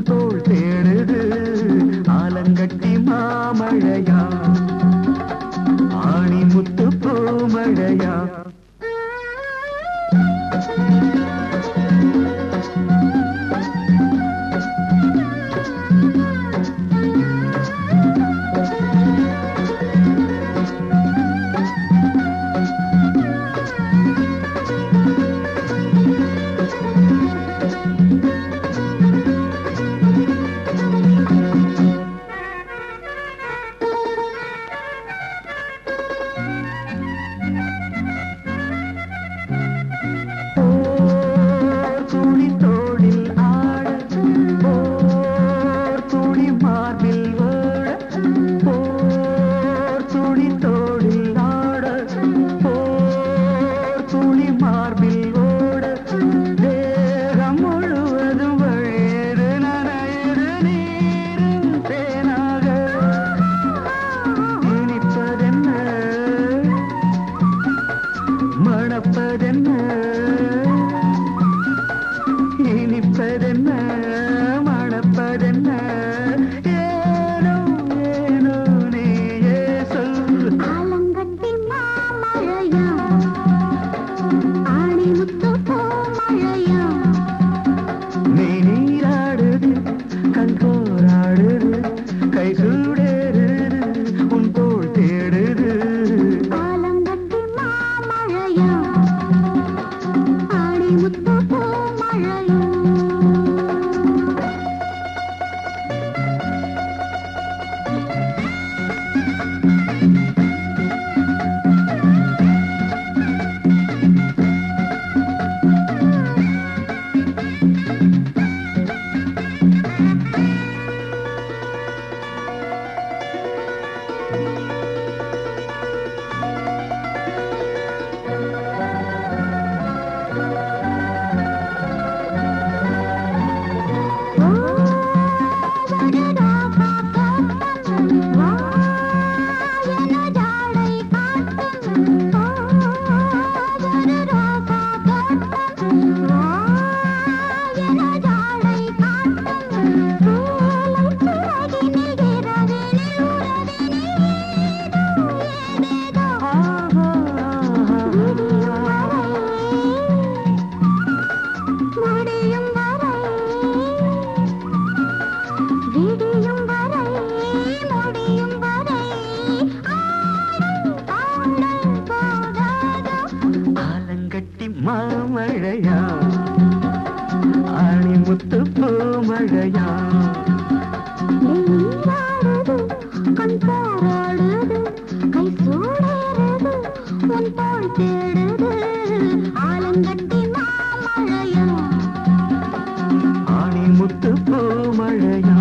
தோள் தேடுது ஆலங்கட்டி மாமழையா ஆணி முத்து பூமழையா ஓர் துளி தோளில் ஆட ஓர் துளி மார்பில் ஓட ஓர் துளி தோளில் ஆட ஓர் துளி மார்பில் ஓட தேகம் முழுவதும் வழியது நனையது நீரும் தேனாக இனிப்பதென்ன மணப்பதென்ன இனிப்பதென்ன மணப்பதென்ன ஏனோ ஏனோ நீயே சொல் ஆலங்கட்டி மாமழையா ஆணி முத்து பூமழையா நீ நீராடுது கண் போராடுது கை சூடேறுது உன் தோள் தேடுது ஆலங்கட்டி மாமழையா ஆணி முத்து பூமழையா முடியும் வரை விடியும் வரை முடியும் வரை ஆடல் ஆடல் போகாதோ ஆலங்கட்டி மாமழையா ஆணி முத்து பூமழையா நீராடுது கண் போராடுது கை சூடேறுது உன் தோள் தேடுது ஆலங்கட்டி மாமழையா ஆணி முத்து பூமழையா